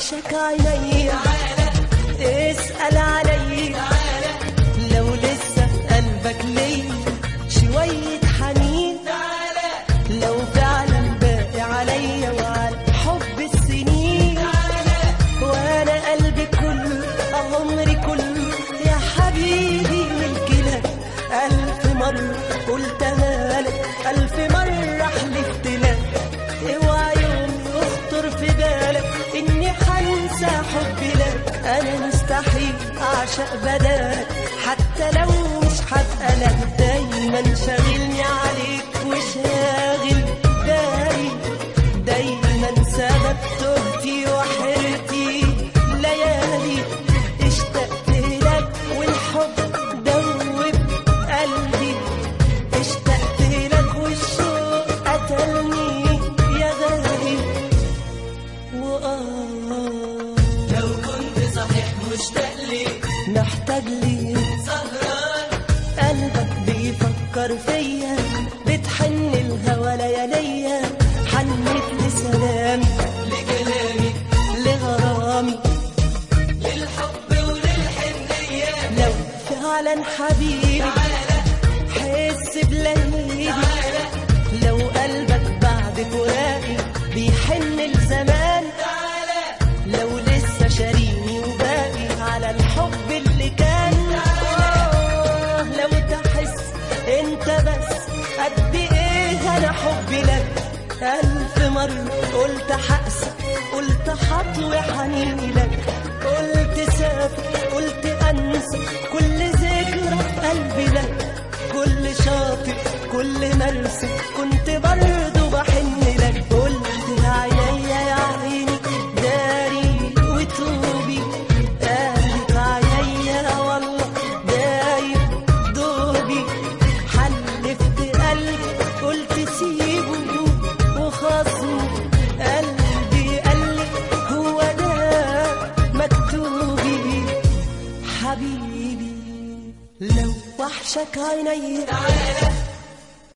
وحشك عيني اسأل علي لو لسه قلبك ليا شوية حنين لو فعلا باقي عليا وعلى حب السنين وانا قلبي كله عمري كله يا حبيبي ملكي لك الف مرة قلتها لك الف مرة حلفت لك اوعى يوم يخطر في بالك اني حنسى حبي لك انا مستحيل اعشق بدالك حتى لو مش هبقى لك دايما شاغلني عليك وشاغل بالي دايما سبب تهتي وحيرتي ليالي اشتقت لك والحب دوب قلبي اشتقت لك والشوق قتلني يا غالي وآه لو كنت صحيح مشتاق ليك محتاج لي سهران قلبك بيفكر فيا بتحن الهوى لياليا حنت لسلامي لكلامي لغرامي للحب وللحنية لو فعلا حبيبي تعالى حس بلهيبي تعالى لو قلبك بعد فراقي بيحن الزمان تعالى لو لسه شاريني وباقي على الحب اللي كان آه، لو تحس انت بس قد ايه انا حبي لك الف مرة قلت حقسى قلت حطوي حنيني لك قلت سافر قلت انسى كل ذكرى في قلبي لك كل شاطئ كل مرسى كنت برضه بحن لك قلت يا عينيا يا عيني داري وتوبي قالت عينيا والله دايب دوبي حلفت قلبي قلت سيبه وخصمه قلبي قال لي هو ده مكتوبي حبيبي لو وحشك عيني تعالى